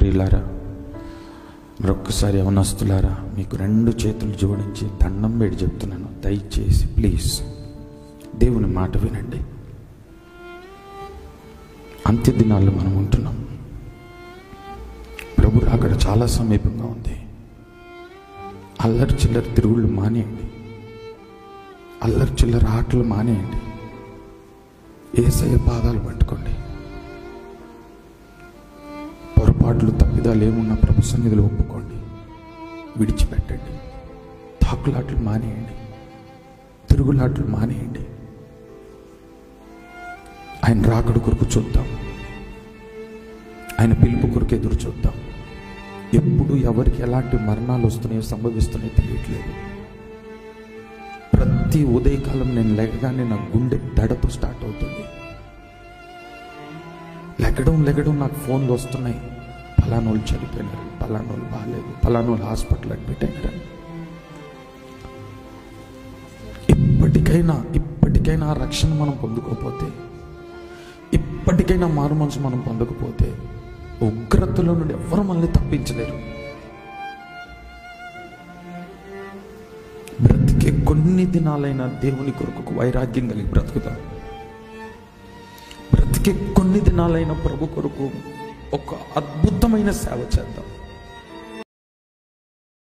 ప్రియులారా మరొక్కసారి యవనస్తులారా మీకు రెండు చేతులు జోడించి దండం పెట్టి చెప్తున్నాను దయచేసి ప్లీజ్ దేవుని మాట వినండి అంత్య దినాల్లో మనం ఉంటున్నాం ప్రభు అక్కడ చాలా సమీపంగా ఉంది అల్లరి చిల్లర తిరుగుళ్ళు మానేయండి అల్లరి చిల్లర ఆటలు మానేయండి ఏసయ్య పాదాలు పట్టుకోండి పొరపాట్లు తప్పిదాలు ఏమున్నా ప్రభు సన్నిధిలో ఒప్పుకోండి విడిచిపెట్టండి తాకులాట్లు మానేయండి తిరుగులాట్లు మానేయండి ఆయన రాకడు కొరకు చూద్దాం ఆయన పిలుపు కొరకు ఎదురు చూద్దాం ఎప్పుడు ఎవరికి ఎలాంటి మరణాలు వస్తున్నాయో సంభవిస్తున్నాయో తెలియట్లేదు ప్రతి ఉదయకాలం నేను లెగగానే నా గుండె దడతో స్టార్ట్ అవుతుంది లెగడం లెగడం నాకు ఫోన్లు వస్తున్నాయి పలానోళ్ళు చనిపోయినారు పలానోళ్ళు బాగాలేదు పలానోళ్ళు హాస్పిటల్ అడ్మిట్ అయినారు ఇప్పటికైనా ఇప్పటికైనా ఆ రక్షణ మనం పొందుకోకపోతే ఇప్పటికైనా మారు మనసు మనం పొందకపోతే ఉగ్రతలో నుండి ఎవరు మనల్ని తప్పించలేరు బ్రతికే కొన్ని దినాలైనా దేవుని కొరకు వైరాగ్యం కలిగి బ్రతుకుతాం బ్రతికే కొన్ని దినాలైన ప్రభు కొరకు ఒక అద్భుతమైన సేవ చేద్దాం